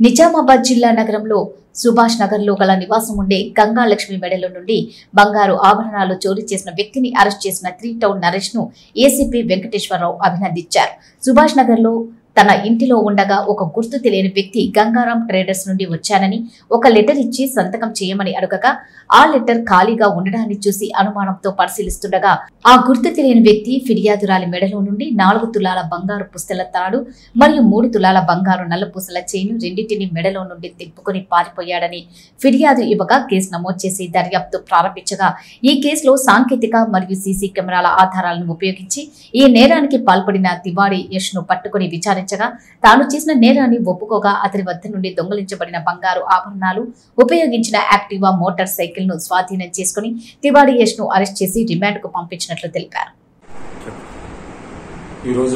నిజామాబాద్ జిల్లా నగరంలో సుభాష్ నగర్ లో గల నివాసం ఉండే గంగా లక్ష్మి మెడలో నుండి బంగారు ఆభరణాలు చోరీ చేసిన వ్యక్తిని అరెస్ట్ చేసిన త్రీ టౌన్ నరేష్ ను ఏసీపీ వెంకటేశ్వరరావు అభినందించారు సుభాష్ నగర్ లో తన ఇంటిలో ఉండగా ఒక గుర్తు తెలియని వ్యక్తి గంగారాం ట్రేడర్స్ నుండి వచ్చానని ఒక లెటర్ ఇచ్చి సంతకం చేయమని అడగగా ఆ లెటర్ ఖాళీగా ఉండడాన్ని చూసి అనుమానంతో పరిశీలిస్తుండగా ఆ గుర్తు తెలియని వ్యక్తి ఫిర్యాదురాలి మెడలో నుండి నాలుగు తులాల బంగారు పుస్తల తాడు మరియు మూడు తులాల బంగారు నల్లపూసల చైను రెండింటిని మెడలో నుండి తిప్పుకొని పారిపోయాడని ఫిర్యాదు ఇవ్వగా కేసు నమోదు చేసి దర్యాప్తు ప్రారంభించగా ఈ కేసులో సాంకేతిక మరియు సీసీ కెమెరాల ఆధారాలను ఉపయోగించి ఈ నేరానికి పాల్పడిన తివాడి యష్ ను పట్టుకుని విచారించగా తాను చేసిన నేరాన్ని ఒప్పుకోగా అతని వద్ద నుండి దొంగలించబడిన బంగారు ఆభరణాలు ఉపయోగించిన యాక్టివా మోటార్ సైకిల్ ను స్వాధీనం చేసుకుని తివాడి యష్ ను అరెస్ట్ చేసి రిమాండ్ కు పంపించినట్లు తెలిపారు ఈరోజు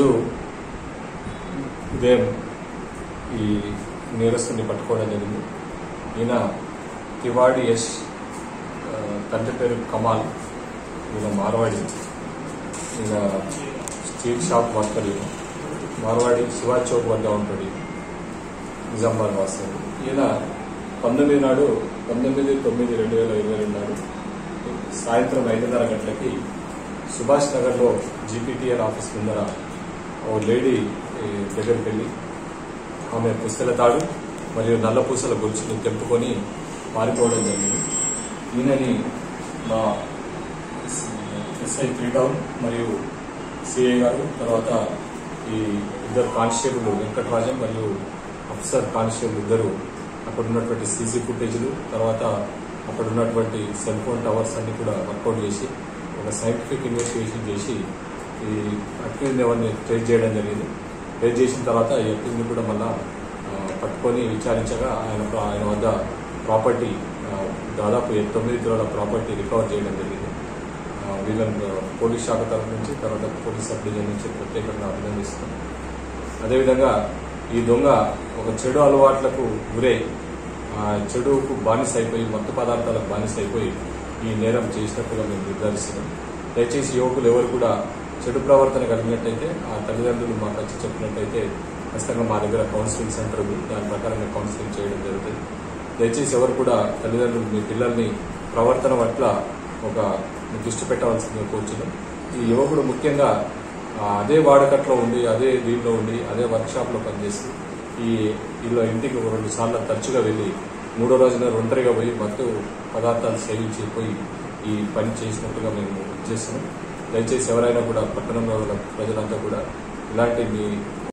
ఉదయం ఈ నేరస్తుని పట్టుకోవడం జరిగింది ఈయన తివాడి యష్ ఆ, తండ్రి పేరు కమాల్ ఈయన మార్వాడి ఈయన స్టీల్ షాప్ వర్కర్ ఈయన మార్వాడి శివా చౌక్ వద్ద ఉంటాడు ఈయన. నిజామాబాద్ వాస్తవం ఈయన పంతొమ్మిది నాడు పంతొమ్మిది తొమ్మిది రెండు వేల ఇరవై రెండు నాడు సాయంత్రం ఐదున్నర గంటలకి సుభాష్ నగర్లో జీపీటీఆర్ ఆఫీస్ ముందర ఓ లేడీ ఈ, దగ్గరికి వెళ్ళి ఆమె పుస్తల తాడు మరియు నల్ల పూసల గొలుసును తెంపుకొని పారిపోవడం జరిగింది ఈయనని మా ఎస్ఐ త్రీ టౌన్ మరియు సిఐ గారు తర్వాత ఈ ఇద్దరు కానిస్టేబుల్ వెంకటరాజన్ మరియు అఫ్సర్ కానిస్టేబుల్ ఇద్దరు అక్కడ ఉన్నటువంటి సీసీ ఫుటేజ్లు తర్వాత అక్కడ ఉన్నటువంటి సెల్ ఫోన్ టవర్స్ అన్ని కూడా వర్కౌట్ చేసి ఒక సైంటిఫిక్ ఇన్వెస్టిగేషన్ చేసి ఈ అక్యూజ్ ఎవరిని ట్రేస్ చేయడం జరిగింది ట్రేస్ చేసిన తర్వాత ఈ అక్యూజ్ని కూడా మళ్ళా ఆ, పట్టుకొని విచారించగా ఆయన ఆయన వద్ద ప్రాపర్టీ ఆ, దాదాపు ఎ- తొమ్మిది తులాల ప్రాపర్టీ రికవర్ చేయడం జరిగింది ఆ, వీళ్ళని ఆ, పోలీస్ శాఖ తరఫు నుంచి తర్వాత పోలీస్ సబ్ డివిజన్ నుంచి ప్రత్యేకంగా అభినందిస్తున్నాం అదేవిధంగా ఈ దొంగ ఒక చెడు అలవాట్లకు గురై ఆ చెడుకు బానిస అయిపోయి మత్తు పదార్థాలకు బానిస అయిపోయి ఈ నేరం చేసినట్టుగా మేము నిర్ధారిస్తున్నాం దయచేసి యువకులు ఎవరు కూడా చెడు ప్రవర్తన కలిగినట్టయితే ఆ తల్లిదండ్రులు మాకు వచ్చి చెప్పినట్టయితే ఖచ్చితంగా మా దగ్గర కౌన్సిలింగ్ సెంటర్ ఉంది దాని ప్రకారంగా కౌన్సిలింగ్ చేయడం జరుగుతుంది దయచేసి ఎవరు కూడా తల్లిదండ్రులు మీ పిల్లల్ని ప్రవర్తన పట్ల ఒక దృష్టి పెట్టవలసిందిగా కోరుచున్నాం ఈ యువకుడు ముఖ్యంగా ఆ, అదే వాడకట్లో ఉండి అదే దీంట్లో ఉండి అదే వర్క్ షాప్ లో పనిచేస్తూ ఈ ఇలా ఇంటికి ఒక రెండు సార్లు తరచుగా వెళ్ళి మూడో రోజున ఒంటరిగా పోయి మత్తు పదార్థాలు సేవించి పోయి ఈ పని చేసినట్టుగా మేము చేస్తున్నాం దయచేసి ఎవరైనా కూడా పట్టణంలో ఉన్న ప్రజలంతా కూడా ఇలాంటి మీ